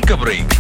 take A break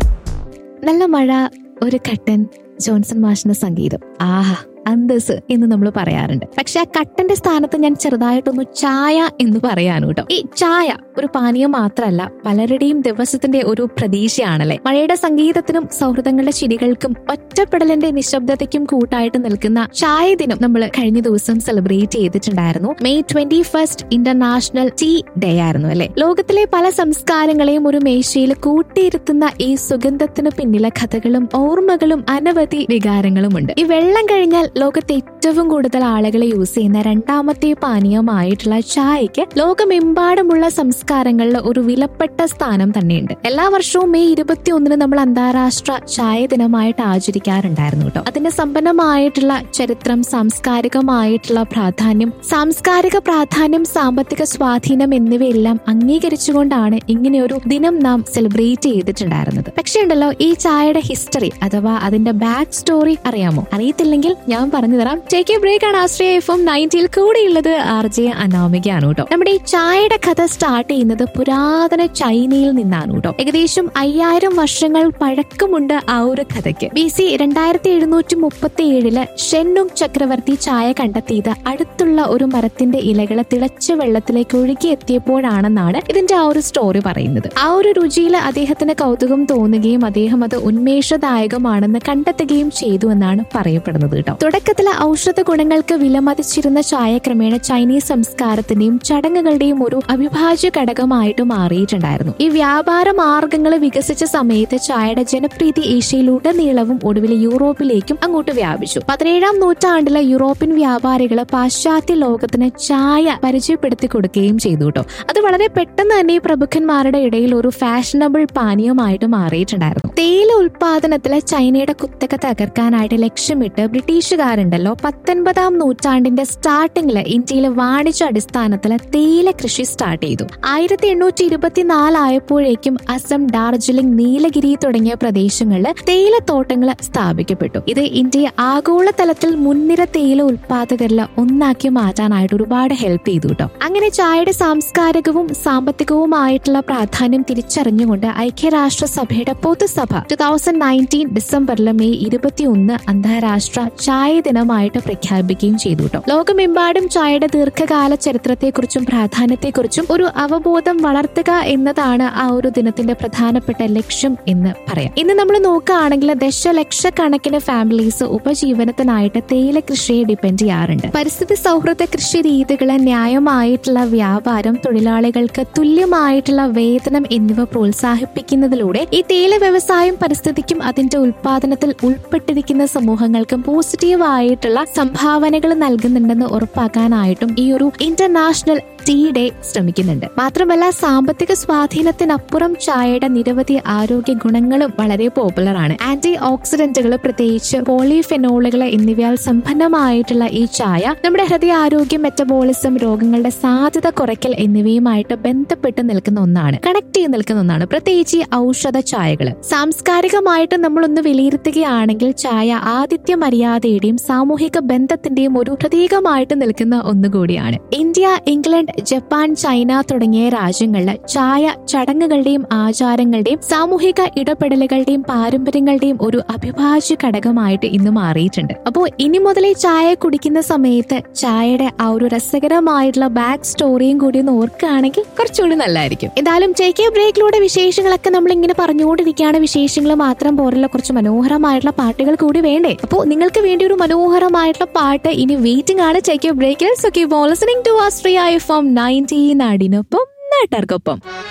നല്ല മഴ ഒരു കട്ടൻ ജോൺസൺ മാഷിന്റെ സംഗീതം ആഹാ അന്തസ് എന്ന് നമ്മൾ പറയാറുണ്ട് പക്ഷെ ആ കട്ടന്റെ സ്ഥാനത്ത് ഞാൻ ചെറുതായിട്ടൊന്ന് ചായ എന്ന് പറയാനും കേട്ടോ ഈ ചായ ഒരു പാനീയം മാത്രമല്ല പലരുടെയും ദിവസത്തിന്റെ ഒരു പ്രതീക്ഷയാണല്ലേ മഴയുടെ സംഗീതത്തിനും സൗഹൃദങ്ങളുടെ ചിരികൾക്കും ഒറ്റപ്പെടലിന്റെ നിശബ്ദതയ്ക്കും കൂട്ടായിട്ട് നിൽക്കുന്ന ചായ ദിനം നമ്മൾ കഴിഞ്ഞ ദിവസം സെലിബ്രേറ്റ് ചെയ്തിട്ടുണ്ടായിരുന്നു May twenty first international tea day ആയിരുന്നു അല്ലെ ലോകത്തിലെ പല സംസ്കാരങ്ങളെയും ഒരു മേശയിൽ കൂട്ടിയിരുത്തുന്ന ഈ സുഗന്ധത്തിന് പിന്നിലെ കഥകളും ഓർമ്മകളും അനവധി വികാരങ്ങളുമുണ്ട് ഈ വെള്ളം കഴിഞ്ഞാൽ ലോകത്തെ ഏറ്റവും കൂടുതൽ ആളുകൾ യൂസ് ചെയ്യുന്ന രണ്ടാമത്തെ പാനീയമായിട്ടുള്ള ചായയ്ക്ക് ലോകമെമ്പാടുമുള്ള സംസ്കാരങ്ങളിൽ ഒരു വിലപ്പെട്ട സ്ഥാനം തന്നെയുണ്ട് എല്ലാ വർഷവും മെയ് ഇരുപത്തി ഒന്നിന് നമ്മൾ അന്താരാഷ്ട്ര ചായ ദിനമായിട്ട് ആചരിക്കാറുണ്ടായിരുന്നു കേട്ടോ അതിന്റെ സമ്പന്നമായിട്ടുള്ള ചരിത്രം സാംസ്കാരികമായിട്ടുള്ള പ്രാധാന്യം സാംസ്കാരിക പ്രാധാന്യം സാമ്പത്തിക സ്വാധീനം എന്നിവയെല്ലാം അംഗീകരിച്ചുകൊണ്ടാണ് ഇങ്ങനെയൊരു ദിനം നാം സെലിബ്രേറ്റ് ചെയ്തിട്ടുണ്ടായിരുന്നത് പക്ഷേ ഉണ്ടല്ലോ ഈ ചായയുടെ ഹിസ്റ്ററി അഥവാ അതിന്റെ ബാക്ക് സ്റ്റോറി അറിയാമോ അറിയത്തില്ലെങ്കിൽ ഞാൻ പറഞ്ഞു തരാം ടേക്ക് എ ബ്രേക്ക് ആണ് ആശ്രയ എഫ് എം നയൻറ്റിയിൽ കൂടെയുള്ളത് ആർ ജെ അനാമികയാണ് കേട്ടോ നമ്മുടെ ഈ ചായയുടെ കഥ സ്റ്റാർട്ട് ചെയ്യുന്നത് പുരാതന ചൈനയിൽ നിന്നാണ് കേട്ടോ ഏകദേശം അയ്യായിരം വർഷങ്ങൾ പഴക്കമുണ്ട് ആ ഒരു കഥയ്ക്ക് ബി സി രണ്ടായിരത്തി എഴുന്നൂറ്റി മുപ്പത്തി ഏഴില് ഷെന്നുങ് ചക്രവർത്തി ചായ കണ്ടെത്തിയത് അടുത്തുള്ള ഒരു മരത്തിന്റെ ഇലകളെ തിളച്ച വെള്ളത്തിലേക്ക് ഒഴുകി എത്തിയപ്പോഴാണെന്നാണ് ഇതിന്റെ ആ ഒരു സ്റ്റോറി പറയുന്നത് ആ ഒരു രുചിയിൽ അദ്ദേഹത്തിന് കൗതുകം തോന്നുകയും അദ്ദേഹം അത് ഉന്മേഷദായകമാണെന്ന് കണ്ടെത്തുകയും ചെയ്തു എന്നാണ് പറയപ്പെടുന്നത് കേട്ടോ തുടക്കത്തിൽ ഔഷധ ഗുണങ്ങൾക്ക് വിലമതിച്ചിരുന്ന ചായ ക്രമേണ ചൈനീസ് സംസ്കാരത്തിന്റെയും ചടങ്ങുകളുടെയും ഒരു അവിഭാജ്യ ഘടകമായിട്ട് മാറിയിട്ടുണ്ടായിരുന്നു ഈ വ്യാപാര മാർഗങ്ങൾ വികസിച്ച സമയത്ത് ചായയുടെ ജനപ്രീതി ഏഷ്യയിലുടനീളവും ഒടുവിൽ യൂറോപ്പിലേക്കും അങ്ങോട്ട് വ്യാപിച്ചു പതിനേഴാം നൂറ്റാണ്ടിലെ യൂറോപ്യൻ വ്യാപാരികൾ പാശ്ചാത്യ ലോകത്തിന് ചായ പരിചയപ്പെടുത്തി കൊടുക്കുകയും ചെയ്തു കേട്ടോ അത് വളരെ പെട്ടെന്ന് തന്നെ ഈ പ്രഭുക്കന്മാരുടെ ഇടയിൽ ഒരു ഫാഷനബിൾ പാനീയമായിട്ട് മാറിയിട്ടുണ്ടായിരുന്നു തേയില ഉൽപാദനത്തിലെ ചൈനയുടെ കുത്തക തകർക്കാനായിട്ട് ലക്ഷ്യമിട്ട് ബ്രിട്ടീഷുകാരുണ്ടല്ലോ പത്തൊൻപതാം നൂറ്റാണ്ടിന്റെ സ്റ്റാർട്ടിങ്ങില് ഇന്ത്യയിലെ വാണിജ്യ അടിസ്ഥാനത്തിൽ തേയില കൃഷി സ്റ്റാർട്ട് ചെയ്തു ആയിരത്തി എണ്ണൂറ്റി ഇരുപത്തിനാല് ആയപ്പോഴേക്കും അസം ഡാർജിലിംഗ് നീലഗിരി തുടങ്ങിയ പ്രദേശങ്ങളിൽ തേയില തോട്ടങ്ങൾ സ്ഥാപിക്കപ്പെട്ടു ഇത് ഇന്ത്യയെ ആഗോളതലത്തിൽ മുൻനിര തേയില ഉൽപാദകരിൽ ഒന്നാക്കി മാറ്റാനായിട്ട് ഒരുപാട് ഹെൽപ്പ് ചെയ്തു കേട്ടോ അങ്ങനെ ചായയുടെ സാംസ്കാരികവും സാമ്പത്തികവുമായിട്ടുള്ള പ്രാധാന്യം തിരിച്ചറിഞ്ഞുകൊണ്ട് ഐക്യരാഷ്ട്രസഭയുടെ പൊതുസഭ ടു തൗസൻഡ് നയൻറ്റീൻ ഡിസംബറിൽ മെയ് ഇരുപത്തിയൊന്ന് അന്താരാഷ്ട്ര ചായ ദിനമായിട്ട് പ്രഖ്യാപിക്കുകയും ചെയ്തു കേട്ടോ ലോകമെമ്പാടും ചായയുടെ ദീർഘകാല ചരിത്രത്തെക്കുറിച്ചും പ്രാധാന്യത്തെക്കുറിച്ചും ഒരു അവബോധം വളർത്തുക എന്നതാണ് ആ ഒരു ദിനത്തിന്റെ പ്രധാനപ്പെട്ട ലക്ഷ്യം എന്ന് പറയാം ഇന്ന് നമ്മൾ നോക്കുകയാണെങ്കിൽ ദശലക്ഷക്കണക്കിന് ഫാമിലീസ് ഉപജീവനത്തിനായിട്ട് തേയില കൃഷിയെ ഡിപ്പെൻഡ് ചെയ്യാറുണ്ട് പരിസ്ഥിതി സൗഹൃദ കൃഷി രീതികള് ന്യായമായിട്ടുള്ള വ്യാപാരം തൊഴിലാളികൾക്ക് തുല്യമായിട്ടുള്ള വേതനം എന്നിവ പ്രോത്സാഹിപ്പിക്കുന്നതിലൂടെ ഈ തേയില വ്യവസായം പരിസ്ഥിതിക്കും അതിന്റെ ഉൽപാദനത്തിൽ ഉൾപ്പെട്ടിരിക്കുന്ന സമൂഹങ്ങൾക്കും പോസിറ്റീവ് ആയിട്ടുള്ള സംഭാവനകൾ നൽകുന്നുണ്ടെന്ന് ഉറപ്പാക്കാനായിട്ടും ഈ ഒരു ഇന്റർനാഷണൽ ടീ ഡേ ശ്രമിക്കുന്നുണ്ട് മാത്രമല്ല സാമ്പത്തിക സ്വാധീനത്തിനപ്പുറം ചായയുടെ നിരവധി ആരോഗ്യ ഗുണങ്ങളും വളരെ പോപ്പുലർ ആണ് ആന്റി ഓക്സിഡന്റുകൾ പ്രത്യേകിച്ച് പോളിഫെനോളുകൾ എന്നിവയാൽ സമ്പന്നമായിട്ടുള്ള ഈ ചായ നമ്മുടെ ഹൃദയാരോഗ്യം മെറ്റബോളിസം രോഗങ്ങളുടെ സാധ്യത കുറയ്ക്കൽ എന്നിവയുമായിട്ട് ബന്ധപ്പെട്ട് നിൽക്കുന്ന ഒന്നാണ് കണക്ട് ചെയ്ത് നിൽക്കുന്ന ഒന്നാണ് പ്രത്യേകിച്ച് ഈ ഔഷധ ചായകൾ സാംസ്കാരികമായിട്ട് നമ്മളൊന്ന് വിലയിരുത്തുകയാണെങ്കിൽ ചായ ആതിഥ്യ മര്യാദയുടെയും സാമൂഹിക ബന്ധത്തിന്റെയും ഒരു പ്രതീകമായിട്ട് നിൽക്കുന്ന ഒന്നുകൂടിയാണ് ഇന്ത്യ ഇംഗ്ലണ്ട് ജപ്പാൻ ചൈന തുടങ്ങിയ രാജ്യങ്ങളിൽ ചായ ചടങ്ങുകളുടെയും ആചാരങ്ങളുടെയും സാമൂഹിക ഇടപെടലുകളുടെയും പാരമ്പര്യങ്ങളുടെയും ഒരു അവിഭാജ്യ ഘടകമായിട്ട് ഇന്ന് മാറിയിട്ടുണ്ട് അപ്പോൾ ഇനി മുതൽ ഈ ചായ കുടിക്കുന്ന സമയത്ത് ചായയുടെ ആ ഒരു രസകരമായിട്ടുള്ള ബാക്ക് സ്റ്റോറിയും കൂടി ഒന്ന് ഓർക്കുകയാണെങ്കിൽ കുറച്ചുകൂടി നല്ലതായിരിക്കും എന്തായാലും ടേക്ക് എ ബ്രേക്കിലൂടെ വിശേഷങ്ങളൊക്കെ നമ്മൾ ഇങ്ങനെ പറഞ്ഞുകൊണ്ടിരിക്കുകയാണ് വിശേഷങ്ങൾ മാത്രം പോലുള്ള കുറച്ച് മനോഹരമായിട്ടുള്ള പാട്ടുകൾ കൂടി വേണ്ടേ അപ്പോൾ നിങ്ങൾക്ക് വേണ്ടി ഒരു മനോഹരമായിട്ടുള്ള പാട്ട് ഇനി വെയിറ്റിംഗ് ആണ് ടേക്ക് എ ബ്രേക്കിൽ so keep listening to Austria F M nineteen നാടിനൊപ്പം നാട്ടാർക്കൊപ്പം